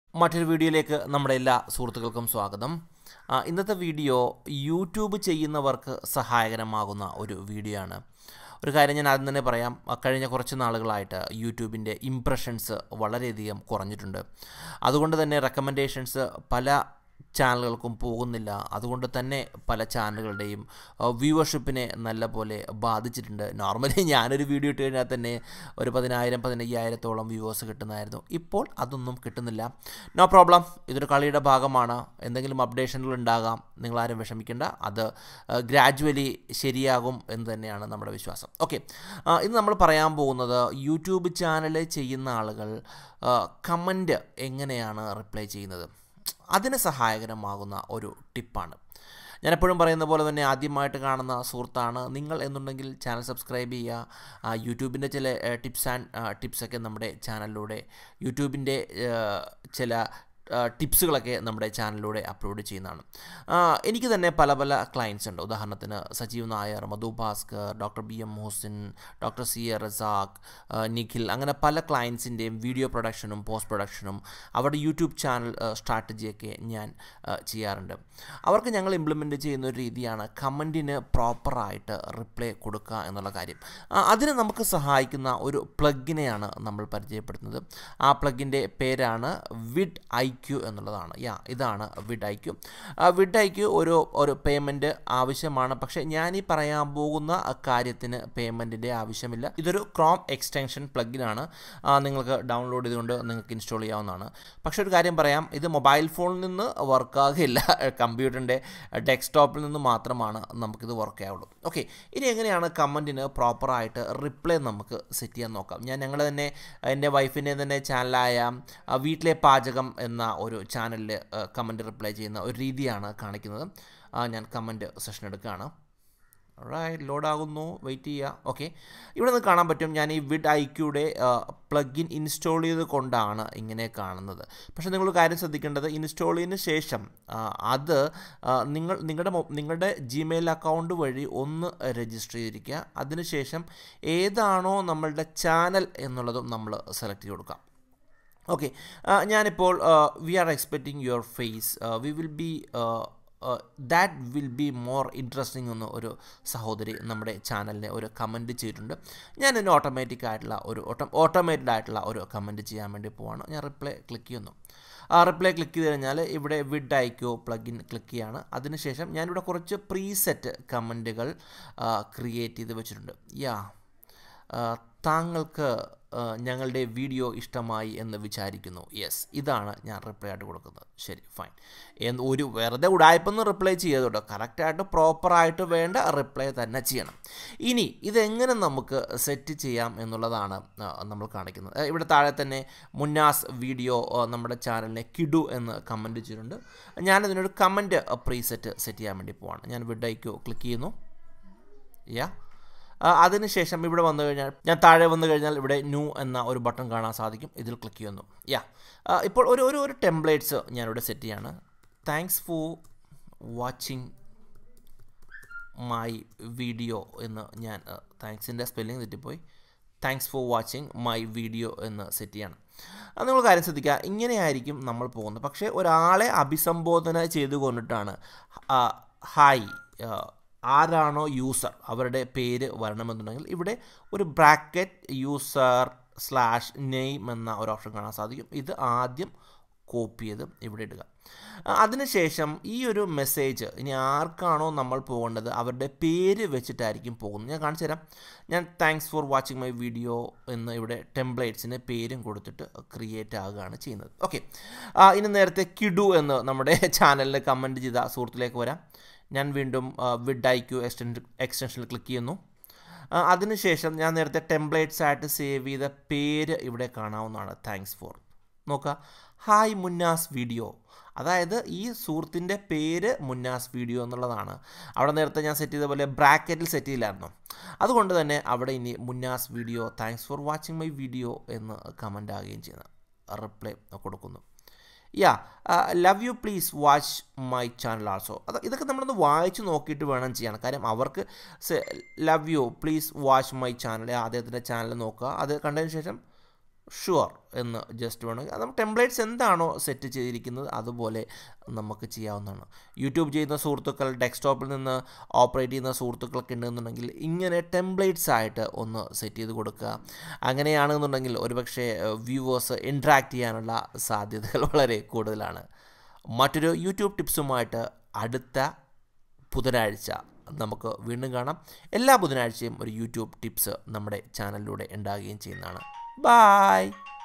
മറ്റൊരു വീഡിയോയിലേക്ക് നമ്മുടെ എല്ലാ സുഹൃത്തുക്കൾക്കും സ്വാഗതം ആ, ഇന്നത്തെ വീഡിയോ യൂട്യൂബ് ചെയ്യുന്നവർക്ക് സഹായകരമാകുന്ന ഒരു വീഡിയോ ആണ് ഒരു കാര്യം ഞാൻ ആദ്യം തന്നെ പറയാം ആ, കഴിഞ്ഞ കുറച്ച് നാളുകളായിട്ട് യൂട്യൂബിൻ്റെ ഇംപ്രഷൻസ് വളരെയധികം കുറഞ്ഞിട്ടുണ്ട് അതുകൊണ്ട് തന്നെ റെക്കമെൻഡേഷൻസ് പല ചാനലുകൾക്കും പോകുന്നില്ല അതുകൊണ്ട് തന്നെ പല ചാനലുകളുടെയും വ്യൂവർഷിപ്പിനെ നല്ലപോലെ ബാധിച്ചിട്ടുണ്ട് നോർമലി ഞാനൊരു വീഡിയോ ഇട്ട് കഴിഞ്ഞാൽ തന്നെ ഒരു പതിനായിരം പതിനയ്യായിരത്തോളം വ്യൂവേഴ്സ് കിട്ടുന്നതായിരുന്നു ഇപ്പോൾ അതൊന്നും കിട്ടുന്നില്ല നോ പ്രോബ്ലം ഇതൊരു കളിയുടെ ഭാഗമാണ് എന്തെങ്കിലും അപ്ഡേഷനുകൾ ഉണ്ടാകാം നിങ്ങളാരും വിഷമിക്കേണ്ട അത് ഗ്രാജുവലി ശരിയാകും എന്ന് തന്നെയാണ് നമ്മുടെ വിശ്വാസം ഓക്കെ ഇന്ന് നമ്മൾ പറയാൻ പോകുന്നത് യൂട്യൂബ് ചാനൽ ചെയ്യുന്ന ആളുകൾ കമൻറ്റ് എങ്ങനെയാണ് റിപ്ലൈ ചെയ്യുന്നത് അതിന് സഹായകരമാകുന്ന ഒരു ടിപ്പാണ് ഞാൻ എപ്പോഴും പറയുന്ന പോലെ തന്നെ ആദ്യമായിട്ട് കാണുന്ന സുഹൃത്താണ് നിങ്ങൾ എന്നുണ്ടെങ്കിൽ ചാനൽ സബ്സ്ക്രൈബ് ചെയ്യുക ആ, യൂട്യൂബിൻ്റെ ചില ടിപ്സ് ആൻഡ് ടിപ്സൊക്കെ നമ്മുടെ ചാനലിലൂടെ യൂട്യൂബിൻ്റെ ചില ആ, ടിപ്സുകളൊക്കെ നമ്മുടെ ചാനലിലൂടെ അപ്ലോഡ് ചെയ്യുന്നതാണ് ആ, എനിക്ക് തന്നെ പല പല ക്ലയൻസ് ഉണ്ട് ഉദാഹരണത്തിന് Sajeev Nair Madhu Bhaskar doctor B M Hussain doctor C A Razak ആ, നിഖിൽ അങ്ങനെ പല ക്ലയൻസിൻ്റെയും വീഡിയോ പ്രൊഡക്ഷനും പോസ്റ്റ് പ്രൊഡക്ഷനും അവരുടെ യൂട്യൂബ് ചാനൽ സ്ട്രാറ്റജിയൊക്കെ ഞാൻ ആ, ചെയ്യാറുണ്ട് അവർക്ക് ഞങ്ങൾ ഇംപ്ലിമെൻ്റ് ചെയ്യുന്ന ഒരു രീതിയാണ് കമൻറ്റിന് പ്രോപ്പറായിട്ട് റിപ്ലൈ കൊടുക്കുക എന്നുള്ള കാര്യം ആ, അതിന് നമുക്ക് സഹായിക്കുന്ന ഒരു പ്ലഗിനെയാണ് നമ്മൾ പരിചയപ്പെടുത്തുന്നത് ആ പ്ലഗിൻ്റെ പേരാണ് വിഡ് ഐ ക്യു എന്നുള്ളതാണ് യാ ഇതാണ് vid I Q vid I Q ഒരു ഒരു പേയ്മെൻറ്റ് ആവശ്യമാണ് പക്ഷേ ഞാൻ ഈ പറയാൻ പോകുന്ന കാര്യത്തിന് പേയ്മെൻറ്റിൻ്റെ ആവശ്യമില്ല ഇതൊരു ക്രോം എക്സ്റ്റൻഷൻ പ്ലഗിനാണ് നിങ്ങൾക്ക് ഡൗൺലോഡ് ചെയ്തുകൊണ്ട് നിങ്ങൾക്ക് ഇൻസ്റ്റാൾ ചെയ്യാവുന്നതാണ് പക്ഷേ ഒരു കാര്യം പറയാം ഇത് മൊബൈൽ ഫോണിൽ നിന്ന് വർക്കാകില്ല കമ്പ്യൂട്ടറിൻ്റെ ഡെസ്ക്ടോപ്പിൽ നിന്ന് മാത്രമാണ് നമുക്കിത് വർക്ക് ആവുള്ളൂ ഓക്കെ ഇനി എങ്ങനെയാണ് കമൻറ്റിന് പ്രോപ്പറായിട്ട് റിപ്ലൈ നമുക്ക് സെറ്റ് ചെയ്യാൻ നോക്കാം ഞാൻ ഞങ്ങൾ തന്നെ എൻ്റെ വൈഫിൻ്റെ തന്നെ ചാനലായ ആ, വീട്ടിലെ പാചകം എന്ന ഒരു ചാനലിൽ കമൻറ്റ് റിപ്ലൈ ചെയ്യുന്ന ഒരു രീതിയാണ് കാണിക്കുന്നത് ആ, ഞാൻ കമൻറ്റ് സെഷൻ എടുക്കുകയാണ് റൈറ്റ് ലോഡ് ആകുന്നു വെയിറ്റ് ചെയ്യുക ഓക്കെ ഇവിടെ നിന്ന് കാണാൻ പറ്റും ഞാൻ ഈ വിഡ് ഐക്യൂടെ പ്ലഗിൻ ഇൻസ്റ്റാൾ ചെയ്ത് കൊണ്ടാണ് ഇങ്ങനെ കാണുന്നത് പക്ഷേ നിങ്ങൾ കാര്യം ശ്രദ്ധിക്കേണ്ടത് ഇൻസ്റ്റാൾ ചെയ്തതിന് ശേഷം ആ, അത് ആ, നിങ്ങൾ നിങ്ങളുടെ മൊ- നിങ്ങളുടെ ജിമെയിൽ അക്കൗണ്ട് വഴി ഒന്ന് രജിസ്റ്റർ ചെയ്തിരിക്കുക അതിനുശേഷം ഏതാണോ നമ്മളുടെ ചാനൽ എന്നുള്ളതും നമ്മൾ സെലക്ട് ചെയ്ത് കൊടുക്കാം ഓക്കെ ഞാനിപ്പോൾ we are expecting your face we will be that will be more interesting എന്ന് ഒരു സഹോദരി നമ്മുടെ ചാനലിനെ ഒരു കമൻറ്റ് ചെയ്തിട്ടുണ്ട് ഞാൻ ഇതിന് ഓട്ടോമാറ്റിക് ആയിട്ടുള്ള ഒരു ഓട്ടോമേറ്റഡ് ആയിട്ടുള്ള ഒരു കമൻറ്റ് ചെയ്യാൻ വേണ്ടി പോവാണ് ഞാൻ റിപ്ലൈ ക്ലിക്ക് ചെയ്യുന്നു ആ റിപ്ലൈ ക്ലിക്ക് ചെയ്ത് കഴിഞ്ഞാൽ ഇവിടെ വിഡ് ഐക്കോ പ്ലഗിൻ ക്ലിക്ക് ചെയ്യാണ് അതിനുശേഷം ഞാനിവിടെ കുറച്ച് പ്രീസെറ്റ് കമൻറ്റുകൾ ക്രിയേറ്റ് ചെയ്ത് വെച്ചിട്ടുണ്ട് യാ ആ, താങ്കൾക്ക് ആ, ഞങ്ങളുടെ വീഡിയോ ഇഷ്ടമായി എന്ന് വിചാരിക്കുന്നു യെസ് ഇതാണ് ഞാൻ റിപ്ലൈ ആയിട്ട് കൊടുക്കുന്നത് ശരി ഫൈൻ എന്ന് ഒരു വെറുതെ ഉടായ്പൊന്നും റിപ്ലൈ ചെയ്യത് കേട്ടോ കറക്റ്റായിട്ട് പ്രോപ്പറായിട്ട് വേണ്ട റിപ്ലൈ തന്നെ ചെയ്യണം ഇനി ഇതെങ്ങനെ നമുക്ക് സെറ്റ് ചെയ്യാം എന്നുള്ളതാണ് ആ, നമ്മൾ കാണിക്കുന്നത് ആ, ഇവിടെ താഴെ തന്നെ മുന്നാസ് വീഡിയോ ആ, നമ്മുടെ ചാനലിനെ കിഡു എന്ന് കമൻറ്റ് ചെയ്തിട്ടുണ്ട് ഞാനതിനൊരു കമൻറ്റ് പ്രീസെറ്റ് സെറ്റ് ചെയ്യാൻ വേണ്ടി പോവാണ് ഞാൻ വിഡൈക്കോ ക്ലിക്ക് ചെയ്യുന്നു യാ ആ, അതിനുശേഷം ഇവിടെ വന്നു കഴിഞ്ഞാൽ ഞാൻ താഴെ വന്നു കഴിഞ്ഞാൽ ഇവിടെ ന്യൂ എന്ന ഒരു ബട്ടൺ കാണാൻ സാധിക്കും ഇതിൽ ക്ലിക്ക് ചെയ്യുന്നു യാ ആ, ഇപ്പോൾ ഒരു ഒരു ഒരു ടെംപ്ലേറ്റ്സ് ഞാനിവിടെ സെറ്റ് ചെയ്യാണ് thanks for watching my video എന്ന് ഞാൻ താങ്ക്സിൻ്റെ സ്പെല്ലിംഗ് തെറ്റിപ്പോയി thanks for watching my video എന്ന് സെറ്റ് ചെയ്യണം അത് നിങ്ങൾ കാര്യം ശ്രദ്ധിക്കുക ഇങ്ങനെയായിരിക്കും നമ്മൾ പോകുന്നത് പക്ഷേ ഒരാളെ അഭിസംബോധന ചെയ്തുകൊണ്ടിട്ടാണ് ആ, ഹായ് ആ, ആരാണോ യൂസർ അവരുടെ പേര് വരണമെന്നുണ്ടെങ്കിൽ ഇവിടെ ഒരു ബ്രാക്കറ്റ് യൂസർ സ്ലാഷ് നെയിം എന്ന ഒരു ഓപ്ഷൻ കാണാൻ സാധിക്കും ഇത് ആദ്യം കോപ്പി ചെയ്ത് ഇവിടെ ഇടുക ആ, അതിനുശേഷം ഈ ഒരു മെസ്സേജ് ഇനി ആർക്കാണോ നമ്മൾ പോകേണ്ടത് അവരുടെ പേര് വെച്ചിട്ടായിരിക്കും പോകുന്നത് ഞാൻ കാണിച്ചു തരാം ഞാൻ thanks for watching my video എന്ന് ഇവിടെ ടെംപ്ലേറ്റ്സിന് പേരും കൊടുത്തിട്ട് ക്രിയേറ്റ് ആകുകയാണ് ചെയ്യുന്നത് ഓക്കെ ഇനി നേരത്തെ കിഡു എന്ന് നമ്മുടെ ചാനലിൽ കമൻറ്റ് ചെയ്ത സുഹൃത്തിലേക്ക് വരാം ഞാൻ വീണ്ടും വിഡ് ഐ ക്യു എക്സ്റ്റൻ എക്സ്റ്റൻഷനിൽ ക്ലിക്ക് ചെയ്യുന്നു ആ, അതിനുശേഷം ഞാൻ നേരത്തെ ടെംപ്ലേറ്റ്സ് ആയിട്ട് സേവ് ചെയ്ത പേര് ഇവിടെ കാണാവുന്നതാണ് താങ്ക്സ് ഫോർ നോക്കുക ഹായ് മുന്നാസ് വീഡിയോ അതായത് ഈ സുഹൃത്തിൻ്റെ പേര് മുന്നാസ് വീഡിയോ എന്നുള്ളതാണ് അവിടെ നേരത്തെ ഞാൻ സെറ്റ് ചെയ്ത പോലെ ബ്രാക്കറ്റിൽ സെറ്റ് ചെയ്യില്ലായിരുന്നു അതുകൊണ്ട് തന്നെ അവിടെ ഇനി Munnas video thanks for watching my video എന്ന് കമൻ്റ് ആകുകയും ചെയ്യുന്നത് റിപ്ലൈ കൊടുക്കുന്നു yeah love you please watch my channel also അത് ഇതൊക്കെ നമ്മളൊന്ന് വായിച്ച് നോക്കിയിട്ട് വേണം ചെയ്യാൻ കാര്യം അവർക്ക് love you please watch my channel അദ്ദേഹത്തിൻ്റെ ചാനൽ നോക്കുക അത് കണ്ടതിന് ശേഷം ഷുവർ എന്ന് ജസ്റ്റ് വേണമെങ്കിൽ അത് ടെംപ്ലേറ്റ്സ് എന്താണോ സെറ്റ് ചെയ്തിരിക്കുന്നത് അതുപോലെ നമുക്ക് ചെയ്യാവുന്നതാണ് യൂട്യൂബ് ചെയ്യുന്ന സുഹൃത്തുക്കൾ ഡെസ്ക്ടോപ്പിൽ നിന്ന് ഓപ്പറേറ്റ് ചെയ്യുന്ന സുഹൃത്തുക്കളൊക്കെ ഉണ്ടെന്നുണ്ടെങ്കിൽ ഇങ്ങനെ ടെംപ്ലേറ്റ്സ് ആയിട്ട് ഒന്ന് സെറ്റ് ചെയ്ത് കൊടുക്കുക അങ്ങനെയാണെന്നുണ്ടെങ്കിൽ ഒരുപക്ഷെ വ്യൂവേഴ്സ് ഇൻട്രാക്ട് ചെയ്യാനുള്ള സാധ്യതകൾ വളരെ കൂടുതലാണ് മറ്റൊരു യൂട്യൂബ് ടിപ്സുമായിട്ട് അടുത്ത ബുധനാഴ്ച നമുക്ക് വീണ്ടും കാണാം എല്ലാ ബുധനാഴ്ചയും ഒരു യൂട്യൂബ് ടിപ്സ് നമ്മുടെ ചാനലിലൂടെ ഉണ്ടാകുകയും ചെയ്യുന്നതാണ് ബായ്